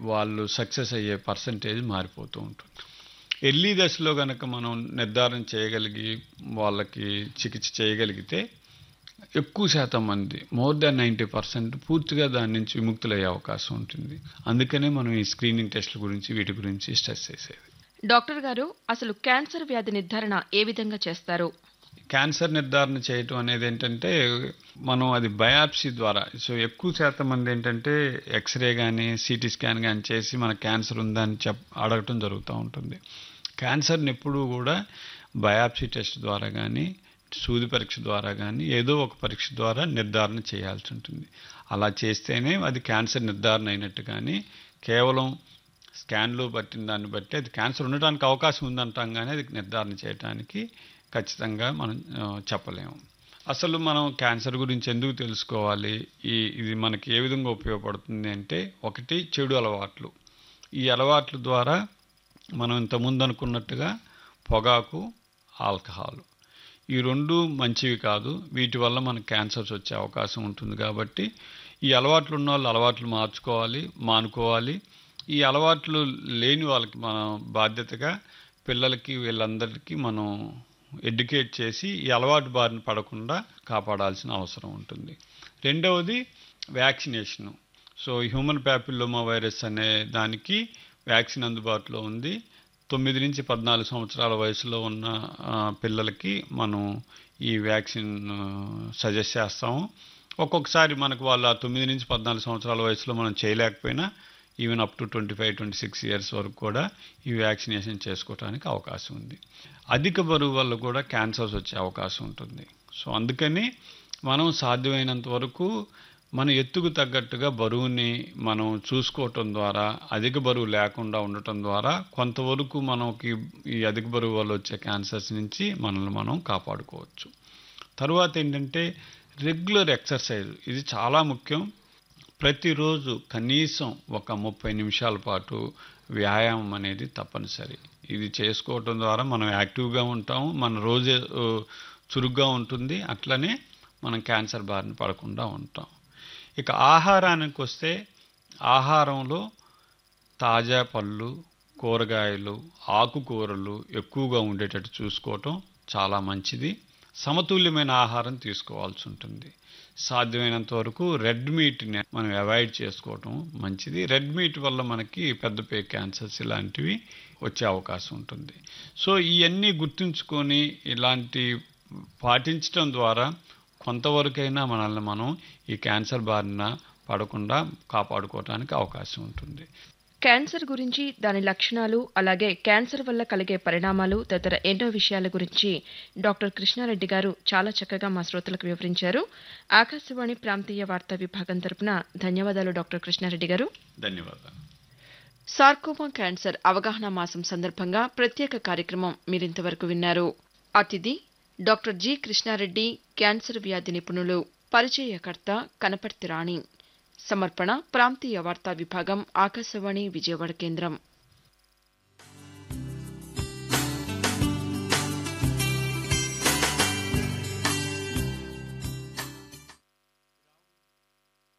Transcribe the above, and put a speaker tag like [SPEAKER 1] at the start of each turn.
[SPEAKER 1] వాళ్ళు సక్సెస్ అయ్యే పర్సంటేజ్ మారిపోతూ ఉంటుంది ఎర్లీ దశలో కనుక మనం నిర్ధారణ చేయగలిగి వాళ్ళకి చికిత్స చేయగలిగితే ఎక్కువ శాతం మంది మోర్ దాన్ నైంటీ పర్సెంట్ పూర్తిగా దాని నుంచి విముక్తులయ్యే అవకాశం ఉంటుంది అందుకనే మనం ఈ స్క్రీనింగ్ టెస్ట్ల గురించి వీటి గురించి స్ట్రెస్ చేసేది
[SPEAKER 2] డాక్టర్ గారు అసలు క్యాన్సర్ వ్యాధి నిర్ధారణ ఏ విధంగా చేస్తారు
[SPEAKER 1] క్యాన్సర్ నిర్ధారణ చేయటం అనేది ఏంటంటే మనం అది బయాప్సీ ద్వారా సో ఎక్కువ శాతం మంది ఏంటంటే ఎక్స్రే కానీ సిటీ స్కాన్ కానీ చేసి మన క్యాన్సర్ ఉందా అని చెప్ అడగటం జరుగుతూ ఉంటుంది క్యాన్సర్ని ఎప్పుడూ కూడా బయాప్సీ టెస్ట్ ద్వారా కానీ సూది పరీక్ష ద్వారా కానీ ఏదో ఒక పరీక్ష ద్వారా నిర్ధారణ చేయాల్సి ఉంటుంది అలా చేస్తేనే అది క్యాన్సర్ నిర్ధారణ అయినట్టు కానీ కేవలం స్కాన్లో పట్టిన దాన్ని బట్టి అది క్యాన్సర్ ఉండడానికి అవకాశం ఉందంటాం కానీ అది నిర్ధారణ చేయడానికి ఖచ్చితంగా మనం ఆ, చెప్పలేము అసలు మనం క్యాన్సర్ గురించి ఎందుకు తెలుసుకోవాలి ఈ ఇది మనకి ఏ విధంగా ఉపయోగపడుతుంది అంటే ఒకటి చెడు అలవాట్లు ఈ అలవాట్ల ద్వారా మనం ఇంతకుముందు అనుకున్నట్టుగా పొగాకు ఆల్కహాల్ ఈ రెండు మంచివి కాదు వీటి వల్ల మనకు క్యాన్సర్స్ వచ్చే అవకాశం ఉంటుంది కాబట్టి ఈ అలవాట్లు ఉన్న వాళ్ళు అలవాట్లు మార్చుకోవాలి మానుకోవాలి ఈ అలవాట్లు లేని వాళ్ళకి మనం బాధ్యతగా పిల్లలకి వీళ్ళందరికీ మనం ఎడ్యుకేట్ చేసి ఈ అలవాటు బారిన పడకుండా కాపాడాల్సిన అవసరం ఉంటుంది రెండవది vaccination so human papilloma virus అనే దానికి వ్యాక్సిన్ అందుబాటులో ఉంది తొమ్మిది నుంచి పద్నాలుగు సంవత్సరాల వయసులో ఉన్న ఆ, పిల్లలకి మనం ఈ వ్యాక్సిన్ సజెస్ట్ చేస్తాము ఒక్కొక్కసారి మనకు వాళ్ళ తొమ్మిది నుంచి పద్నాలుగు సంవత్సరాల వయసులో మనం చేయలేకపోయినా even up to twenty five twenty six years వరకు కూడా ఈ వ్యాక్సినేషన్ చేసుకోవడానికి అవకాశం ఉంది అధిక బరువు వల్ల కూడా క్యాన్సర్స్ వచ్చే అవకాశం ఉంటుంది సో అందుకని మనం సాధ్యమైనంత వరకు మన ఎత్తుకు తగ్గట్టుగా బరువుని మనం చూసుకోవటం ద్వారా అధిక బరువు లేకుండా ఉండటం ద్వారా కొంతవరకు మనకి ఈ అధిక బరువు వల్ల వచ్చే క్యాన్సర్స్ నుంచి మనల్ని మనం కాపాడుకోవచ్చు తరువాత ఏంటంటే రెగ్యులర్ ఎక్సర్సైజ్ ఇది చాలా ముఖ్యం ప్రతిరోజు కనీసం ఒక ముప్పై నిమిషాల పాటు వ్యాయామం అనేది తప్పనిసరి ఇది చేసుకోవటం ద్వారా మనం యాక్టివ్గా ఉంటాము మన రోజు ఆ, చురుగ్గా ఉంటుంది అట్లనే మనం క్యాన్సర్ బారిన పడకుండా ఉంటాం ఇక ఆహారానికి వస్తే ఆహారంలో తాజా పళ్ళు కూరగాయలు ఆకుకూరలు ఎక్కువగా ఉండేటట్టు చూసుకోవటం చాలా మంచిది సమతుల్యమైన ఆహారం తీసుకోవాల్సి ఉంటుంది సాధ్యమైనంత వరకు రెడ్ మీట్ని మనం అవాయిడ్ చేసుకోవటం మంచిది రెడ్ మీట్ వల్ల మనకి పెద్ద పే క్యాన్సర్స్ ఇలాంటివి వచ్చే అవకాశం ఉంటుంది సో ఇవన్నీ గుర్తుంచుకొని ఇలాంటి పాటించడం ద్వారా కొంతవరకైనా మనల్ని మనం ఈ క్యాన్సర్ బారిన పడకుండా కాపాడుకోవడానికి అవకాశం ఉంటుంది
[SPEAKER 2] క్యాన్సర్ గురించి దాని లక్షణాలు అలాగే క్యాన్సర్ వల్ల కలిగే పరిణామాలు తదితర ఎన్నో విషయాల గురించి డాక్టర్ కృష్ణారెడ్డి గారు చాలా చక్కగా మా శ్రోతలకు వివరించారు ఆకాశవాణి ప్రాంతీయ వార్తా విభాగం తరపున ధన్యవాదాలు డాక్టర్ కృష్ణారెడ్డి గారు
[SPEAKER 1] ధన్యవాదాలు
[SPEAKER 2] సార్కోమా క్యాన్సర్ అవగాహన మాసం సందర్భంగా ప్రత్యేక కార్యక్రమం మీరింతవరకు విన్నారు అతిథి డాక్టర్ జి కృష్ణారెడ్డి క్యాన్సర్ వ్యాధి నిపుణులు పరిచయకర్త కనపర్తి రాణి సమర్పణ ప్రాంతీయ వార్తా విభాగం ఆకాశవాణి విజయవాడ కేంద్రం